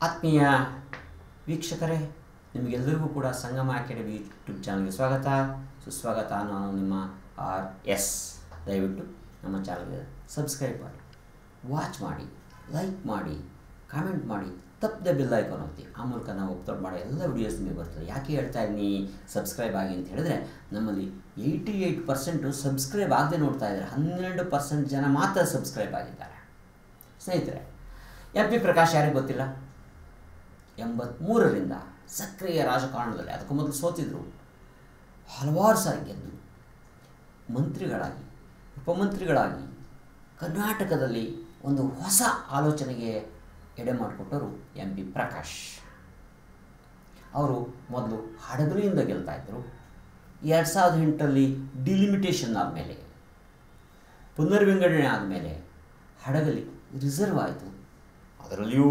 ಆತ್ಮೀಯ ವೀಕ್ಷಕರೇ ನಿಮಗೆಲ್ಲರಿಗೂ ಕೂಡ ಸಂಗಮ ಅಕಾಡೆಮಿ ಯೂಟ್ಯೂಬ್ ಚಾನಲ್ಗೆ ಸ್ವಾಗತ ಸುಸ್ವಾಗತ ನಾನು ನಿಮ್ಮ ಆರ್ ಎಸ್ ದಯವಿಟ್ಟು ನಮ್ಮ ಚಾನಲ್ಗೆ ಸಬ್ಸ್ಕ್ರೈಬ್ ಮಾಡಿ ವಾಚ್ ಮಾಡಿ ಲೈಕ್ ಮಾಡಿ ಕಾಮೆಂಟ್ ಮಾಡಿ ತಪ್ಪದೆ ಬೆಲ್ ಐಕಾನ್ ಒತ್ತಿ ಆ ಮೂಲಕ ನಾವು ಅಪ್ಲೋಡ್ ಮಾಡೋ ಎಲ್ಲ ವೀಡಿಯೋಸ್ ನಿಮಗೆ ಬರ್ತದೆ ಯಾಕೆ ಹೇಳ್ತಾ ಇದ್ದೀನಿ ಸಬ್ಸ್ಕ್ರೈಬ್ ಆಗಿ ಅಂತ ಹೇಳಿದ್ರೆ ನಮ್ಮಲ್ಲಿ ಏಯ್ಟಿ ಏಯ್ಟ್ ಪರ್ಸೆಂಟು ಸಬ್ಸ್ಕ್ರೈಬ್ ಆಗದೆ ನೋಡ್ತಾ ಇದ್ದಾರೆ ಹನ್ನೆರಡು ಪರ್ಸೆಂಟ್ ಜನ ಮಾತ್ರ ಸಬ್ಸ್ಕ್ರೈಬ್ ಆಗಿದ್ದಾರೆ ಸ್ನೇಹಿತರೆ ಎಂ ಪಿ ಪ್ರಕಾಶ್ ಯಾರಿಗೆ ಗೊತ್ತಿಲ್ಲ ಎಂಬತ್ತ್ಮೂರರಿಂದ ಸಕ್ರಿಯ ರಾಜಕಾರಣದಲ್ಲಿ ಅದಕ್ಕೂ ಮೊದಲು ಸೋತಿದ್ರು ಹಲವಾರು ಸಾರಿ ಗೆದ್ದು ಮಂತ್ರಿಗಳಾಗಿ ಉಪಮಂತ್ರಿಗಳಾಗಿ ಕರ್ನಾಟಕದಲ್ಲಿ ಒಂದು ಹೊಸ ಆಲೋಚನೆಗೆ ಎಡೆ ಮಾಡಿಕೊಟ್ಟರು ಎಂ ಪಿ ಪ್ರಕಾಶ್ ಅವರು ಮೊದಲು ಹಡಗಲಿಯಿಂದ ಗೆಲ್ತಾ ಇದ್ದರು ಎರಡು ಸಾವಿರದ ಎಂಟರಲ್ಲಿ ಡಿಲಿಮಿಟೇಷನ್ ಆದಮೇಲೆ ಪುನರ್ವಿಂಗಡಣೆ ಆದಮೇಲೆ ಹಡಗಲಿ ರಿಸರ್ವ್ ಆಯಿತು ಅದರಲ್ಲಿಯೂ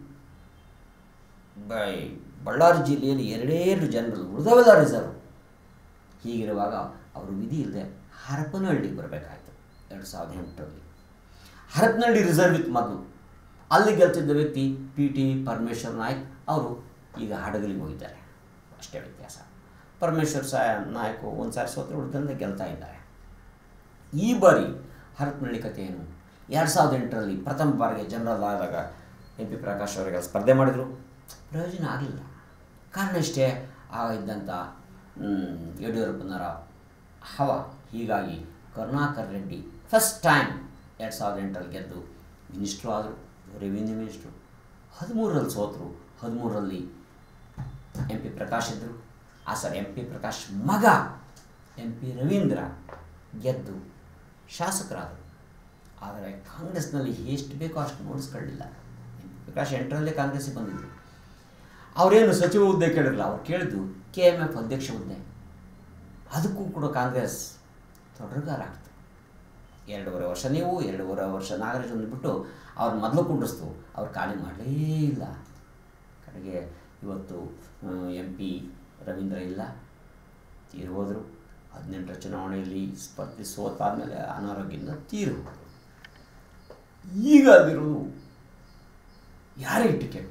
ಬೈ ಬಳ್ಳಾರಿ ಜಿಲ್ಲೆಯಲ್ಲಿ ಎರಡೇ ಎರಡು ಜನರಲ್ ಉಳಿದವೆಲ್ಲ ರಿಸರ್ವ್ ಹೀಗಿರುವಾಗ ಅವರು ವಿಧಿ ಇಲ್ಲದೆ ಹರಪನಹಳ್ಳಿಗೆ ಬರಬೇಕಾಯಿತು ಎರಡು ಸಾವಿರದ ಎಂಟರಲ್ಲಿ ಹರಪನಹಳ್ಳಿ ರಿಸರ್ವ್ ಇತ್ತು ಮೊದಲು ಅಲ್ಲಿ ಗೆಲ್ತಿದ್ದ ವ್ಯಕ್ತಿ ಪಿ ಟಿ ಪರಮೇಶ್ವರ್ ನಾಯ್ಕ್ ಅವರು ಈಗ ಹಡಗಲಿಗೆ ಹೋಗಿದ್ದಾರೆ ಅಷ್ಟೇ ವ್ಯತ್ಯಾಸ ಪರಮೇಶ್ವರ್ ಸಾ ನಾಯಕ್ ಒಂದು ಸಾರಿ ಸೋತ್ರ ಉಳಿದಂತೆ ಗೆಲ್ತಾ ಇದ್ದಾರೆ ಈ ಬಾರಿ ಹರಪನಹಳ್ಳಿ ಕಥೆ ಏನು ಎರಡು ಸಾವಿರದ ಎಂಟರಲ್ಲಿ ಪ್ರಥಮ ಬಾರಿಗೆ ಜನರಲ್ ಆದಾಗ ಎಂ ಪಿ ಪ್ರಕಾಶ್ ಅವರಿಗೆ ಸ್ಪರ್ಧೆ ಮಾಡಿದರು ಪ್ರಯೋಜನ ಆಗಲಿಲ್ಲ ಕಾರಣ ಇಷ್ಟೇ ಆಗ ಇದ್ದಂಥ ಮ್, ಯಡಿಯೂರಪ್ಪನವರ ಹವ ಹೀಗಾಗಿ ಕರುಣಾಕರ್ ರೆಡ್ಡಿ ಫಸ್ಟ್ ಟೈಮ್ ಎರಡು ಸಾವಿರದ ಎಂಟರಲ್ಲಿ ಗೆದ್ದು ಮಿನಿಸ್ಟ್ರು ಆದರು ರೆವಿನ್ಯೂ ಮಿನಿಸ್ಟ್ರು ಹದಿಮೂರರಲ್ಲಿ ಸೋತರು ಹದಿಮೂರರಲ್ಲಿ ಎಂ ಪಿ ಪ್ರಕಾಶ್ ಇದ್ದರು ಆ ಸರ್ ಎಂ ಪಿ ಪ್ರಕಾಶ್ ಮಗ ಎಂ ಪಿ ರವೀಂದ್ರ ಗೆದ್ದು ಶಾಸಕರಾದರು ಆದರೆ ಕಾಂಗ್ರೆಸ್ನಲ್ಲಿ ಎಷ್ಟು ಬೇಕೋ ಅಷ್ಟು ನೋಡಿಸ್ಕೊಳ್ಳಿಲ್ಲ ಎಂ ಪಿ ಪ್ರಕಾಶ್ ಎಂಟರಲ್ಲೇ ಕಾಂಗ್ರೆಸ್ಸಿಗೆ ಬಂದಿದ್ದರು ಅವರೇನು ಸಚಿವ ಹುದ್ದೆ ಕೇಳಿರಲ್ಲ ಅವ್ರು ಕೇಳಿದ್ದು ಕೆ ಎಮ್ ಎಫ್ ಅಧ್ಯಕ್ಷ ಹುದ್ದೆ ಅದಕ್ಕೂ ಕೂಡ ಕಾಂಗ್ರೆಸ್ ತೊಡರುಗಾರ ಆಗ್ತು ಎರಡೂವರೆ ವರ್ಷ ನೀವು ಎರಡೂವರೆ ವರ್ಷ ನಾಗರಾಜ್ ಬಿಟ್ಟು ಅವ್ರು ಮೊದಲು ಕುಂಡಿಸ್ತು ಅವ್ರು ಖಾಲಿ ಮಾಡಲೇ ಇಲ್ಲ ಕಡೆಗೆ ಇವತ್ತು ಎಂ ಪಿ ರವೀಂದ್ರ ಇಲ್ಲ ತೀರು ಹೋದರು ಹದಿನೆಂಟರ ಚುನಾವಣೆಯಲ್ಲಿ ಸ್ಪರ್ಧಿ ಸೋತಾದ್ಮೇಲೆ ಅನಾರೋಗ್ಯದಿಂದ ತೀರು ಹೋದರು ಈಗ ಅದಿರೋದು ಯಾರಿಗೆ ಟಿಕೆಟ್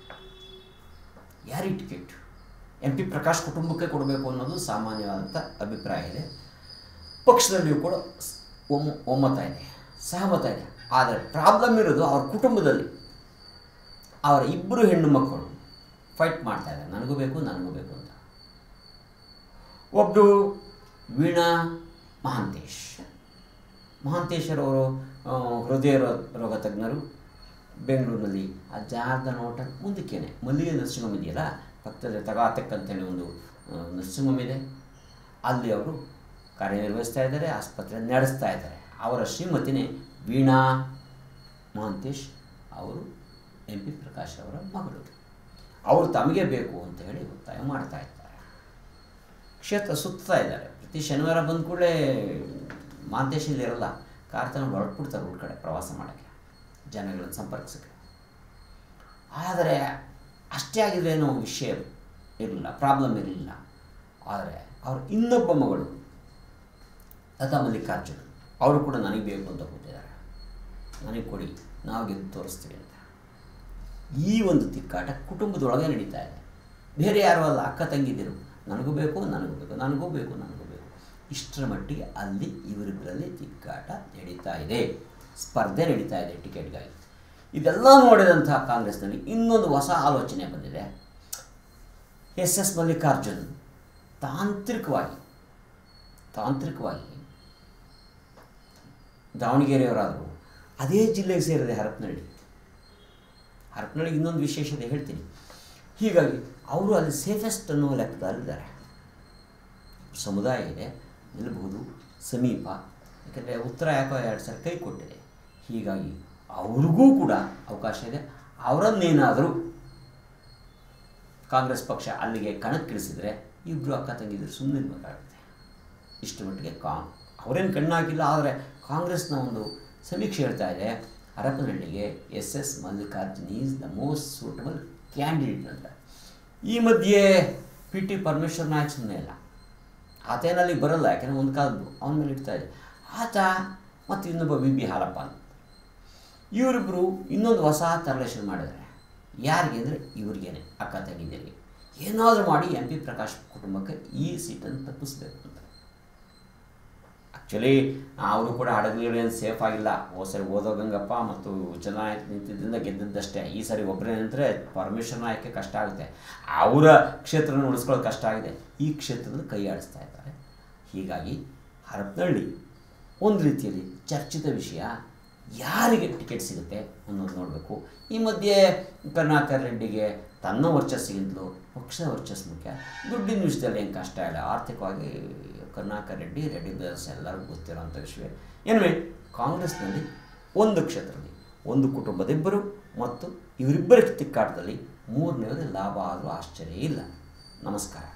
ಯಾರಿಗೆ ಟಿಕೆಟ್ ಎಂ ಪಿ ಪ್ರಕಾಶ್ ಕುಟುಂಬಕ್ಕೆ ಕೊಡಬೇಕು ಅನ್ನೋದು ಸಾಮಾನ್ಯವಾದಂಥ ಅಭಿಪ್ರಾಯ ಇದೆ ಪಕ್ಷದಲ್ಲಿಯೂ ಕೂಡ ಸ್- ಒಮ್ಮ ಒಮ್ಮತ ಇದೆ ಸಹಮತ ಇದೆ ಆದರೆ ಪ್ರಾಬ್ಲಮ್ ಇರೋದು ಅವ್ರ ಕುಟುಂಬದಲ್ಲಿ ಅವರ ಇಬ್ಬರು ಹೆಣ್ಣು ಮಕ್ಕಳು ಫೈಟ್ ಮಾಡ್ತಾ ಇದ್ದಾರೆ ನನಗೂ ಬೇಕು ನನಗೂ ಬೇಕು ಅಂತ ಒಬ್ಬರು ವೀಣಾ ಮಹಾಂತೇಶ್ ಮಹಾಂತೇಶ್ವರವರು ಆ, ಹೃದಯ ರೋ- ರೋಗ ತಜ್ಞರು ಬೆಂಗಳೂರಿನಲ್ಲಿ ಆ ಜಾರ್ದ ನೋಟ ಮುಂದಕ್ಕೇನೆ ಮಲ್ಲಿಗೆ ನರ್ಸಿಂಗ್ ಇದೆಯಲ್ಲ ಪಕ್ಕದಲ್ಲಿ ತಗಾತಕ್ ಅಂತೇಳಿ ಒಂದು ಆ, ನರ್ಸಿಂಗ್ ಹೋಮ್ ಇದೆ ಅಲ್ಲಿ ಅವರು ಕಾರ್ಯನಿರ್ವಹಿಸ್ತಾ ಇದ್ದಾರೆ ಆಸ್ಪತ್ರೆ ನಡೆಸ್ತಾ ಇದ್ದಾರೆ ಅವರ ಶ್ರೀಮತಿನೇ ವೀಣಾ ಮಹಾಂತೇಶ್ ಅವರು ಎಂ ಪಿ ಪ್ರಕಾಶ್ ಅವರ ಮಗಳು ಅವರು ತಮಗೆ ಬೇಕು ಅಂತ ಹೇಳಿ ಒತ್ತಾಯ ಮಾಡ್ತಾ ಇದ್ದಾರೆ ಕ್ಷೇತ್ರ ಸುತ್ತಾ ಇದ್ದಾರೆ ಪ್ರತಿ ಶನಿವಾರ ಬಂದ ಕೂಡಲೇ ಮಾಂತೇಶಲ್ಲಿ ಇರಲ್ಲ ಕಾರ್ ತಗೊಂಡು ಹೊರಟ್ಬಿಡ್ತಾರೆ ಊರ ಕಡೆ ಪ್ರವಾಸ ಮಾಡೋಕ್ಕೆ ಜನಗಳನ್ನು ಸಂಪರ್ಕಿಸೋಕ್ಕೆ ಆದರೆ ಅಷ್ಟೇ ಆಗಿದ್ರೇನೋ ವಿಷಯ ಇರಲಿಲ್ಲ ಪ್ರಾಬ್ಲಮ್ ಇರಲಿಲ್ಲ ಆದರೆ ಅವ್ರ ಇನ್ನೊಬ್ಬ ಮಗಳು ಲತಾ ಮಲ್ಲಿಕಾರ್ಜುನ್ ಅವರು ಕೂಡ ನನಗೆ ಬೇಕು ಅಂತ ಕೂತಿದ್ದಾರೆ ನನಗೆ ಕೊಡಿ ನಾವು ಗೆದ್ದು ತೋರಿಸ್ತೀವಿ ಅಂತ ಈ ಒಂದು ತಿಕ್ಕಾಟ ಕುಟುಂಬದೊಳಗೆ ನಡೀತಾ ಇದೆ ಬೇರೆ ಯಾರು ಅಲ್ಲ ಅಕ್ಕ ತಂಗಿದಿರು ನನಗೂ ಬೇಕು ನನಗೂ ಬೇಕು ನನಗೂ ಬೇಕು ನನಗೂ ಬೇಕು ಇಷ್ಟರ ಮಟ್ಟಿಗೆ ಅಲ್ಲಿ ಇವರಿಬ್ಬರಲ್ಲಿ ತಿಕ್ಕಾಟ ನಡೀತಾ ಇದೆ ಸ್ಪರ್ಧೆ ನಡೀತಾ ಇದೆ ಟಿಕೆಟ್ಗಾಗಿ ಇದೆಲ್ಲ ನೋಡಿದಂತಹ ಕಾಂಗ್ರೆಸ್ನಲ್ಲಿ ಇನ್ನೊಂದು ಹೊಸ ಆಲೋಚನೆ ಬಂದಿದೆ ಎಸ್ ಎಸ್ ಮಲ್ಲಿಕಾರ್ಜುನ್ ತಾಂತ್ರಿಕವಾಗಿ ತಾಂತ್ರಿಕವಾಗಿ ದಾವಣಗೆರೆಯವರಾದರು ಅದೇ ಜಿಲ್ಲೆಗೆ ಸೇರಿದೆ ಹರಪನಹಳ್ಳಿ ಹರಪನಹಳ್ಳಿಗೆ ಇನ್ನೊಂದು ವಿಶೇಷತೆ ಹೇಳ್ತೀನಿ ಹೀಗಾಗಿ ಅವರು ಅಲ್ಲಿ ಸೇಫೆಸ್ಟ್ ಅನ್ನೋ ಲೆಕ್ಕದಲ್ಲಿದ್ದಾರೆ ಸಮುದಾಯ ಇದೆ ನಿಲ್ಲಬಹುದು ಸಮೀಪ ಯಾಕಂದರೆ ಉತ್ತರ ಯಾಕೋ ಎರಡು ಸಲ ಕೈ ಕೊಟ್ಟಿದೆ ಹೀಗಾಗಿ ಅವ್ರಿಗೂ ಕೂಡ ಅವಕಾಶ ಇದೆ ಅವರನ್ನೇನಾದರೂ ಕಾಂಗ್ರೆಸ್ ಪಕ್ಷ ಅಲ್ಲಿಗೆ ಕಣಕ್ಕಿಳಿಸಿದರೆ ಇಬ್ಬರು ಅಕ್ಕ ತಂಗಿದ್ರು ಸುಮ್ಮನೆ ಇರಬೇಕಾಗುತ್ತೆ ಇಷ್ಟು ಮಟ್ಟಿಗೆ ಕಾ ಅವರೇನು ಕಣ್ಣಾಕಿಲ್ಲ ಆದರೆ ಕಾಂಗ್ರೆಸ್ನ ಒಂದು ಸಮೀಕ್ಷೆ ಹೇಳ್ತಾ ಇದೆ ಹರಪನಹಳ್ಳಿಗೆ S S Mallikarjun is the most suitable candidate ಅಂತ ಈ ಮಧ್ಯೆ ಪಿ ಟಿ ಪರಮೇಶ್ವರ್ ನಾಯಕ್ ಸುಮ್ಮನೆ ಇಲ್ಲ ಆತೇನಲ್ಲಿ ಬರಲ್ಲ ಯಾಕೆಂದರೆ ಒಂದು ಕಾಲದ್ದು ಅವನ ಮೇಲೆ ಇಡ್ತಾ ಇದೆ ಆತ ಮತ್ತು ಇನ್ನೊಬ್ಬ ವಿ ಬಿ ಹಾಲಪ್ಪ ಅಂತ ಇವರಿಬ್ಬರು ಇನ್ನೊಂದು ಹೊಸ ತರಲೆ ಶುರು ಮಾಡಿದ್ದಾರೆ ಯಾರಿಗೆ ಅಂದರೆ ಇವ್ರಿಗೇನೆ ಅಕ್ಕ ತಂಗಿದ್ದೀರಿಗೆ ಏನಾದರೂ ಮಾಡಿ ಎಂ ಪಿ ಪ್ರಕಾಶ್ ಕುಟುಂಬಕ್ಕೆ ಈ ಸೀಟನ್ನು ತಪ್ಪಿಸ್ಬೇಕು ಅಂತ ಆ್ಯಕ್ಚುಲಿ ಅವರು ಕೂಡ ಹಡಗಲಿಗಳೇನು ಸೇಫ್ ಆಗಿಲ್ಲ ಹೋದ ಸರಿ ಓದೋ ಗಂಗಪ್ಪ ಮತ್ತು ಚುನಾಯಿತ ನಿಂತಿದ್ದರಿಂದ ಗೆದ್ದದ್ದಷ್ಟೇ ಈ ಸರಿ ಒಬ್ಬರೇ ನಿಂತರೆ ಪರಮೇಶ್ವರ ನಾಯಕ್ಕೆ ಕಷ್ಟ ಆಗುತ್ತೆ ಅವರ ಕ್ಷೇತ್ರನ ಉಳಿಸ್ಕೊಳ್ಳೋದು ಕಷ್ಟ ಆಗಿದೆ ಈ ಕ್ಷೇತ್ರದಲ್ಲಿ ಕೈ ಆಡಿಸ್ತಾ ಇದ್ದಾರೆ ಹೀಗಾಗಿ ಹರಪನಹಳ್ಳಿ ಒಂದು ರೀತಿಯಲ್ಲಿ ಚರ್ಚಿತ ವಿಷಯ ಯಾರಿಗೆ ಟಿಕೆಟ್ ಸಿಗುತ್ತೆ ಅನ್ನೋದು ನೋಡಬೇಕು ಈ ಮಧ್ಯೆ ಕರುಣಾಕರ್ ರೆಡ್ಡಿಗೆ ತನ್ನ ವರ್ಚಸ್ಸಿಗಿಂತಲೂ ಪಕ್ಷದ ವರ್ಚಸ್ಸು ಮುಖ್ಯ ದುಡ್ಡಿನ ವಿಷಯದಲ್ಲಿ ಏನು ಕಷ್ಟ ಇಲ್ಲ ಆರ್ಥಿಕವಾಗಿ ಕರುಣಾಕರ್ ರೆಡ್ಡಿ ರೆಡ್ಡಿ ಬ್ರದರ್ಸ್ ಎಲ್ಲರಿಗೂ ಗೊತ್ತಿರೋಂಥ ವಿಷಯವೇ ಏನ್ವೇ ಕಾಂಗ್ರೆಸ್ನಲ್ಲಿ ಒಂದು ಕ್ಷೇತ್ರದಲ್ಲಿ ಒಂದು ಕುಟುಂಬದಿಬ್ಬರು ಮತ್ತು ಇವರಿಬ್ಬರ ತಿಕ್ಕಾಟದಲ್ಲಿ ಮೂರನೇದು ಲಾಭ ಆದರೂ ಆಶ್ಚರ್ಯ ಇಲ್ಲ ನಮಸ್ಕಾರ